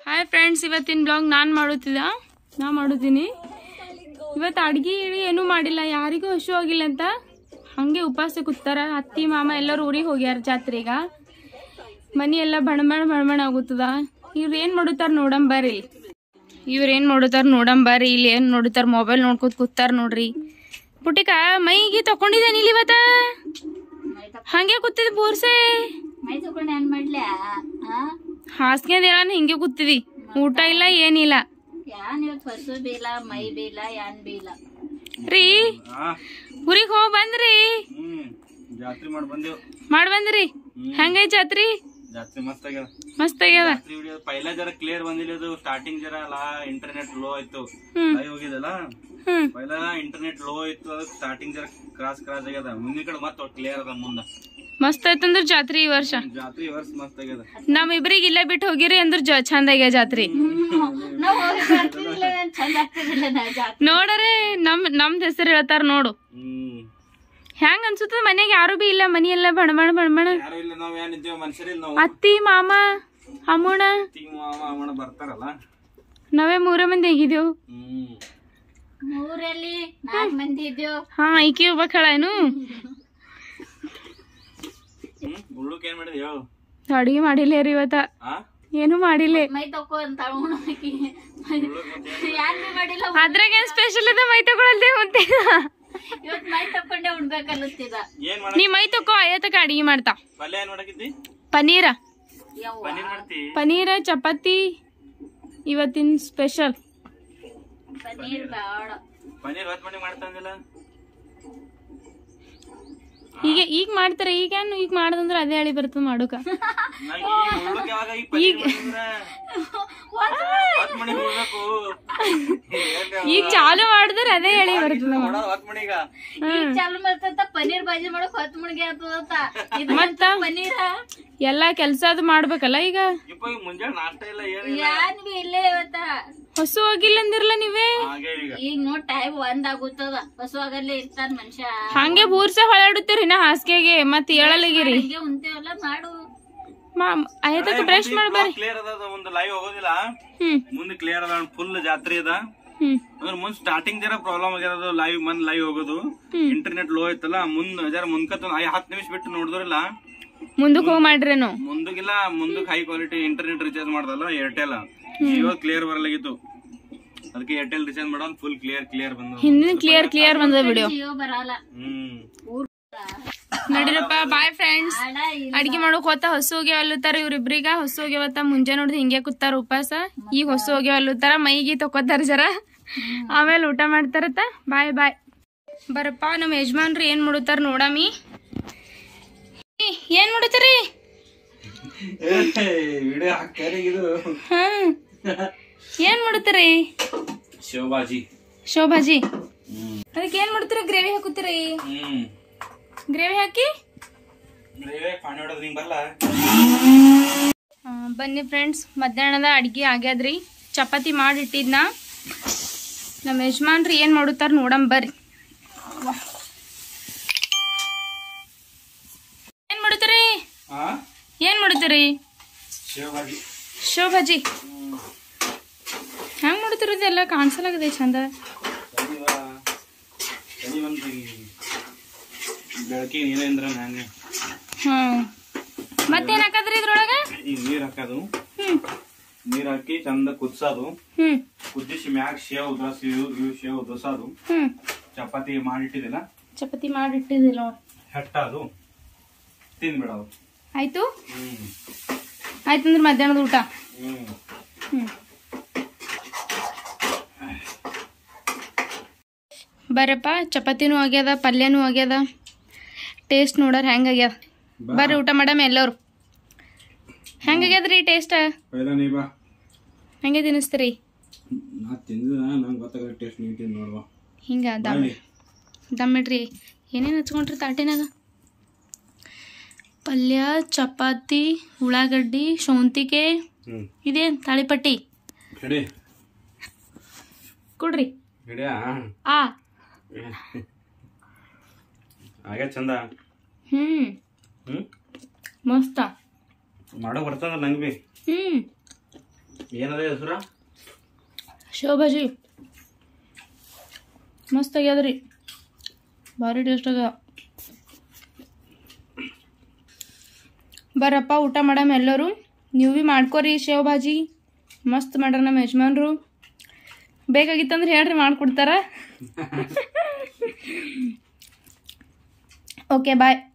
hi friends ಇವತ್ತಿನ blog ನಾನು ಮಾಡುತ್ತಿದ್ದ ನಾ ಮಾಡುತ್ತೀನಿ ಇವತ್ತು ಅಡ್ಗೆ ಏನೂ ಮಾಡಿಲ್ಲ ಯಾರಿಗೂ ಹಸು ಆಗಿಲ್ಲ ಅಂತ ಹಂಗೆ ಉಪವಾಸ ಕೂತಾರ ಅತ್ತಿ ಮಾಮ ಎಲ್ಲರೂ ಊರಿಗೆ ಹೋಗ್ಯಾರ ಜಾತ್ರೆಗ ಮನಿ ಎಲ್ಲ ಬಣಬಣ ಬಣಬಣ ಆಗುತ್ತದ ಇವ್ರು ಏನು ಮಾಡುತ್ತಾರ ನೋಡಂಬರ್ರಿ ಇವ್ರು ಏನು ಮಾಡುತ್ತಾರ ನೋಡಂಬರ್ರಿ ಇಲ್ಲಿ ಏನು ನೋಡುತ್ತಾರ ಮೊಬೈಲ್ ನೋಡ್ಕೊತ ಕೂತಾರ ನೋಡ್ರಿ ಪುಟಿಕ ಮೈಗೆ ತಕೊಂಡಿದ್ದೇನೆ ಇಲ್ಲಿ ಇವತ್ತ ಹಂಗೆ ಕೂತಿದ್ ಬೋರ್ಸೆ ಮೈ ತಗೊಂಡು ಏನ್ ಮಾಡ್ಲ್ಯಾ ಹಾಸ್ಗೆ ಹೇಳನ ಹಿಂಗೆ ಕೂತಿದಿ ಊಟ ಇಲ್ಲ ಏನಿಲ್ಲ ಯಾನ್ ಇವತ್ ಹಸು ಬೀಲ ಮೈ ಬೀಲ ಯಾನ್ ಬೀಲ ರೀ ಊರಿಗೆ ಹೋಗಿ ಬಂದ್ರಿ ಹ್ಮ್ ಜಾತ್ರೆ ಮಾಡಿ ಬಂದೇವ್ ಮಾಡಿ ಬಂದ್ರಿ ಹೆಂಗೈತ್ ಜಾತ್ರಿ ಜಾತ್ರೆ ಮಸ್ತ್ ಆಗ್ಯದ ಮಸ್ತ್ ಆಗ್ಯದ ಜಾತ್ರೆ ವಿಡಿಯೋ ಪೈಲ ಜರ ಕ್ಲಿಯರ್ ಬಂದಿಲ್ಲ ಅದು ಸ್ಟಾರ್ಟಿಂಗ್ ಜರ ಲಾ ಇಂಟರ್ನೆಟ್ ಲೋ ಆಯ್ತು ಹ್ಮ್ ಲೈವ್ ಹೋಗಿದಲ್ಲ ಹ್ಮ್ ಪೈಲ ಇಂಟರ್ನೆಟ್ ಲೋ ಇತ್ತು ಅದಕ್ಕೆ ಸ್ಟಾರ್ಟಿಂಗ್ ಜರ ಕ್ರಾಸ್ ಕ್ರಾಸ್ ಆಗ್ಯದ ಮುಂದಿನ ಕಡೆ ಮತ್ತೆ ಕ್ಲಿಯರ್ ಅದ ಮುಂದ ಮಸ್ತ್ ಆಯ್ತಂದ್ರ ಜಾತ್ರಿ ಈ ವರ್ಷ ಜಾತ್ರೆ ವರ್ಷ ಮಸ್ತ್ ಆಗ್ಯದ ನಮ್ ಇಬ್ರಿಗೆ ಇಲ್ಲೇ ಬಿಟ್ಟು ಹೋಗಿರಿ ಅಂದ್ರ ಜ ಚಂದ ಆಗ್ಯ ಜಾತ್ರಿ ನಾವ್ ಹೋಗಿ ಬರ್ತಿರ್ಲಿಲ್ಲ ನಾನ್ ಚಂದ ಆಗ್ತಿರ್ಲಿಲ್ಲ ನಾ ಜಾತ್ರೆ ನೋಡರೆ ನಮ್ ನಮ್ದ್ ಹೆಸರು ಹೇಳ್ತಾರ ನೋಡು ಹ್ಮ್ ಹೆಂಗ್ ಅನ್ಸುತ್ತದ ಮನ್ಯಾಗ ಯಾರು ಬಿ ಇಲ್ಲ ಮನಿ ಎಲ್ಲ ಬಣಬಣ ಬಣಬಣ ಯಾರು ಇಲ್ಲ ನಾವ್ ಏನಿದ್ದೇವೆ ಮನುಷ್ಯರಿಲ್ಲ ನಾವು ಅತ್ತಿ ಮಾಮ ಅಮ್ಮುಣ ತೀ ಮಾವ ಅವಣ ಬರ್ತಾರಲ್ಲ ನಾವೇ ಮೂರ ಮಂದಿ ಹೇಗಿದೇವು ಹ್ಮ್ ಮೂರಲ್ಲಿ ನಾಲ್ಕ್ ಮಂದಿ ಇದ್ದೇವ್ ಹಾ ಈಕಿ ಒಬ್ಬ ಏನು ಹ್ಮ್ ಉಳ್ಳುಕ್ ಏನ್ ಮಾಡಿದ್ ಹೇಳು ಅಡಿಗೆ ಮಾಡಿಲ್ಲ ರೀ ಇವತ್ತ ಆ ಏನು ಮಾಡಿಲ್ಲ ಮೈ ತಕೋ ಅಂತ ಉಣ್ಣಾಕಿ ಉಳ್ಳುಕ್ ಮತ್ತೆ ಏನ್ ಯಾನ್ ಬಿ ಮಾಡಿಲ್ಲ ಅದ್ರಾಗ ಏನ್ ಸ್ಪೆಷಲ್ ಅದ ಮೈ ತಗೊಳಲ್ದೆ ಮತ್ತೆ ಇವತ್ ಮೈ ತಕೊಂಡೆ ಉಣ್ಬೇಕನ್ನಿಸ್ತಿದ ಏನ್ ಮಾಡ ನೀ ಮೈ ತಕೋ ಅಯ್ಯತಕ ಅಡಿಗೆ ಮಾಡ್ತಾ ಪಲ್ಯ ಏನ್ ಮಾಡಕಿದ್ದಿ ಪನೀರ ಯವ್ವ ಪನ್ನೀರ್ ಮಾಡ್ತಿ ಪನೀರ ಚಪಾತಿ ಇವತ್ತಿನ ಸ್ಪೆಷಲ್ ಪನ್ನೀರ್ ಬೇಡ ಪನ್ನೀರ್ ಹೊತ್ ಮನೆ ಮಾಡ್ತಂದಿಲ್ಲ ಈಗ ಈಗ ಮಾಡ್ತಾರೆ ಈಗ ಏನು ಈಗ ಮಾಡ್ದಂದ್ರ ಅದೇ ಹೇಳಿ ಬರ್ತದ ಮಾಡೋಕ ನಂಗ್ ಈ ಉಳ್ಳುಕ್ ಯಾವಾಗ ಈ ಪನ್ನೀರ್ ಮಾಡಿದ್ರ ಹೊತ್ ಮನೆ ಹೋಗ್ಬೇಕು ಈಗ ಚಾಲು ಮಾಡಿದ್ರ ಅದೇ ಹೇಳಿ ಬರ್ತದ ಹೊತ್ ಮನಿಗ ಈಗ ಚಾಲು ಮಾಡ್ತಂತ ಪನ್ನೀರ್ ಭಾಜಿ ಮಾಡಕ್ ಹೊತ್ ಮುಡ್ಗೆ ಆಗ್ತದಂತ ಇದು ಮತ್ತ ಪನ್ನೀರ ಎಲ್ಲಾ ಕೆಲ್ಸ ಅದು ಮಾಡ್ಬೇಕಲ್ಲ ಈಗ ಇಪ್ಪ ಈಗ ಮುಂಜಾನೆ ನಾಷ್ಟ ಇಲ್ಲ ಏನಿಲ್ಲ ಯಾನ್ ಬಿ ಇಲ್ಲೇ ಇವತ್ತ ಹೊಸು ಹೋಗಿಲ್ಲ ಅಂದಿರಲ್ಲ ನೀವೇ ಹಾಗೆ ಈಗ ಈಗ ನೋಡ್ ಟೈಮ್ ಒಂದ್ ಆಗುತ್ತದ ಹಸುವಾಗಲ್ಲೇ ಇರ್ತಾನ ಮನುಷ್ಯ ಹಂಗೆ ಬೂರ್ಸೆ ಹೊಳಾಡುತ್ತೀರಿ ನಾ ಹಾಸಿಗೆಗೆ ಮತ್ ಹೇಳಲಿಗಿರಿ ಹಂಗೆ ಉಂತೇವಲ್ಲ ಮಾಡು ಅಯ್ಯತಕ ಬ್ರಷ್ ಮಾಡ್ಬಾರಿ ಕ್ಲಿಯರ್ ಅದ ಅದು ಮುಂದೆ ಲೈವ್ ಹೋಗೋದಿಲ್ಲ ಹ್ಮ್ ಮುಂದೆ ಕ್ಲಿಯರ್ ಅದ ಫುಲ್ ಜಾತ್ರೆ ಅದ ಹ್ಮ್ ಅಂದ್ರೆ ಮುಂದ್ ಸ್ಟಾರ್ಟಿಂಗ್ ಜರ ಪ್ರಾಬ್ಲಮ್ ಆಗ್ಯದ ಲೈವ್ ಮನ್ ಲೈವ್ ಹೋಗೋದು ಇಂಟರ್ನೆಟ್ ಲೋ ಐತಲ್ಲ ಮುಂದ್ ಜರ ಮುಂದ್ಕತ್ ಹತ್ತು ನಿಮಿಷ ಬಿಟ್ಟು ನೋಡಿದ್ರಲ್ಲ ಮುಂದಕ್ಕೆ ಹೋಗಿ ಮಾಡ್ರೇನು ಮುಂದಕ್ಕಿಲ್ಲ ಮುಂದಕ್ಕೆ ಹೈ ಕ್ವಾಲಿಟಿ ಇಂಟರ್ನೆಟ್ ರಿಚಾರ್ಜ್ ಮಾಡ್ದಲ್ಲ ಏರ್ಟೆಲ್ ಜಿಯೋ ಕ್ಲಿಯರ್ ಬರಲಾಗಿತ್ತು ಅದಕ್ಕೆ ಏರ್ಟೆಲ್ ರಿಚಾರ್ಜ್ ಮಾಡೋನ್ ಫುಲ್ ಕ್ಲಿಯರ್ ಕ್ಲಿಯರ್ ಬಂದ ಹಿಂದಿನ ಕ್ಲಿಯರ್ ಕ್ಲಿಯರ್ ಬಂದ ವಿಡಿಯೋ ಜಿಯೋ ಬರಲ್ಲ ಹ್ಮ್ ನಡಿರಪ್ಪ ಬಾಯ್ ಫ್ರೆಂಡ್ಸ್ ಆಡ ಇಲ್ಲ ಅಡಿಗೆ ಮಾಡೋಕ್ ಹೋತ ಹೊಸ ಹೋಗ್ಯಾವ ಅಲ್ಲುತ್ತಾರ ಇವ್ರಿಬ್ರಿಗ ಹೊಸ ಹೋಗ್ಯಾವತ್ತ ಮುಂಜೆ ನೋಡಿದ್ ಹಿಂಗೆ ಕೂತಾರ ಉಪವಾಸ ಈಗ ಹೊಸ ಹೋಗ್ಯಾವ ಅಲ್ಲುತ್ತಾರ ಮೈಗೆ ತಕೋತಾರ ಜರ ಆಮೇಲೆ ಊಟ ಮಾಡ್ತಾರತ್ತ ಬಾಯ್ ಬಾಯ್ ಬರಪ್ಪ ನಮ್ಮ ಯಜಮಾನ್ರು ಏನ್ ಮಾಡುತ್ತಾರ ನೋಡಮಿ ಏ, ಏನ್ ಮಾಡುತ್ತಾರಿ ವಿಡಿಯೋ ಹಾಕ್ತಾರೆ ಇದು ಹಾ ಏನ್ ಮಾಡುತ್ತೀರಿ ಶಿವಬಾಜಿ ಶೋಭಾಜಿ ಹ್ಮ್ ಅದಕ್ಕೆ ಏನ್ ಮಾಡ್ತೀರಿ ಗ್ರೇವಿ ಹಾಕುತ್ತೀರಿ ಹ್ಮ್ ಗ್ರೇವಿ ಹಾಕಿ ನೀವೇ ಪಾಣಿ ಹೊಡೋದು ನಿಂಗೆ ಬರಲ್ಲ ಆ, ಬನ್ನಿ ಫ್ರೆಂಡ್ಸ್ ಮಧ್ಯಾಹ್ನದ ಅಡ್ಗೆ ಆಗ್ಯಾದ್ರಿ ಚಪಾತಿ ಮಾಡಿಟ್ಟಿದ್ನ ನಮ್ಮ ಯಜಮಾನ್ರು ಏನು ಮಾಡುತ್ತಾರ ನೋಡಮ್ ಬರ್ರಿ ಏನು ಮಾಡುತ್ತೀರಿ ಹಾ ಏನು ಮಾಡುತ್ತೀರಿ ಶಿವಬಾಜಿ ಶೋಭಾಜಿ ಹೆಂಗೆ ಮಾಡುತ್ತೀರಿ ಇದೆಲ್ಲ ಕಾಣಿಸಲಾಗದೆ ಚಂದ ತಡಿ ಒಂದು ಬೆಳಕಿಗೆ ನೀರೇಂದ್ರ ಹಂಗೆ ಹಾಂ ಮತ್ತೇನು ಹಾಕದ್ರಿ ಇದ್ರೊಳಗೆ ಈಗ ನೀರ್ ಹಾಕೋದು ಹ್ಞೂ ನೀರ್ ಹಾಕಿ ಚಂದ ಕುದ್ಸೋದು ಹ್ಞೂ ಕುದಿಸಿ ಮ್ಯಾಗ ಶೇವ್ ಉದ್ರಸಿ ಇವು ಶೇವ್ ಉದ್ರಸೋದು ಹ್ಞೂ ಚಪಾತಿ ಮಾಡಿಟ್ಟಿದಿಲ್ಲ ಚಪಾತಿ ಮಾಡಿಟ್ಟಿದ್ದಿಲ್ಲ ನೋಡಿ ಹೆಟ್ಟದು ತಿಂದ್ಬಿಡೋದು ಆಯಿತು ಹ್ಮ್ ಆಯ್ತಂದ್ರೆ ಮಧ್ಯಾಹ್ನದ ಊಟ ಹ್ಮ್ ಹ್ಮ್ ಬರಪ್ಪ ಚಪಾತಿನೂ ಆಗ್ಯದ ಪಲ್ಯನೂ ಆಗ್ಯದ ಟೇಸ್ಟ್ ನೋಡರ್ ಹೆಂಗಾಗ್ಯದ ಬರ್ರಿ ಊಟ ಮಾಡಮ್ಮ ಎಲ್ಲರೂ ಹೆಂಗಾಗ್ಯದ್ರಿ ಟೇಸ್ಟ್ ಪೈಲ ನೀ ಬಾ ಹೆಂಗೆ ತಿನ್ನಿಸ್ತೀರಿ ನಾ ತಿಂದ ನಂಗೆ ಗೊತ್ತಾಗ ಟೇಸ್ಟ್ ನೀ ತಿಂದು ನೋಡುವ ಹಿಂಗ ದಮ್ ದಮ್ ಇಡ್ರಿ ಏನೇನು ಹಚ್ಕೊಂಡ್ರಿ ತಾಟಿನಾಗ ಪಲ್ಯ ಚಪಾತಿ ಉಳ್ಳಾಗಡ್ಡಿ ಶೌಂತಿಗೆ ಹ್ಮ್ ಇದೇನು ತಾಳಿಪಟ್ಟಿ ಹಿಡಿ ಕೊಡ್ರಿ ಹಿಡಿಯಾ ಆ ಹಾಗೆ ಚಂದ ಹ್ಮ್ ಹ್ಮ್ ಮಸ್ತ ಮಾಡೋ ಬರ್ತದ ನಂಗೆ ಬಿ ಹ್ಮ್ ಏನದ ಹೆಸರ ಶೇವ್ ಭಾಜಿ ಮಸ್ತ್ ಆಗ್ಯದ್ರಿ ಭಾರಿ ಟೇಸ್ಟ್ ಅದ ಬರಪ್ಪ ಊಟ ಮಾಡಮ್ ಎಲ್ಲರೂ ನೀವು ಭೀ ಮಾಡ್ಕೊರಿ ಶೇವ್ ಭಾಜಿ ಮಸ್ತ್ ಮಾಡ್ರ ನಮ್ಮ ಯಜಮಾನ್ರು ಬೇಕಾಗಿತ್ತಂದ್ರೆ ಹೇಳ್ರಿ ಮಾಡ್ಕೊಡ್ತಾರ ಓಕೆ ಬಾಯ್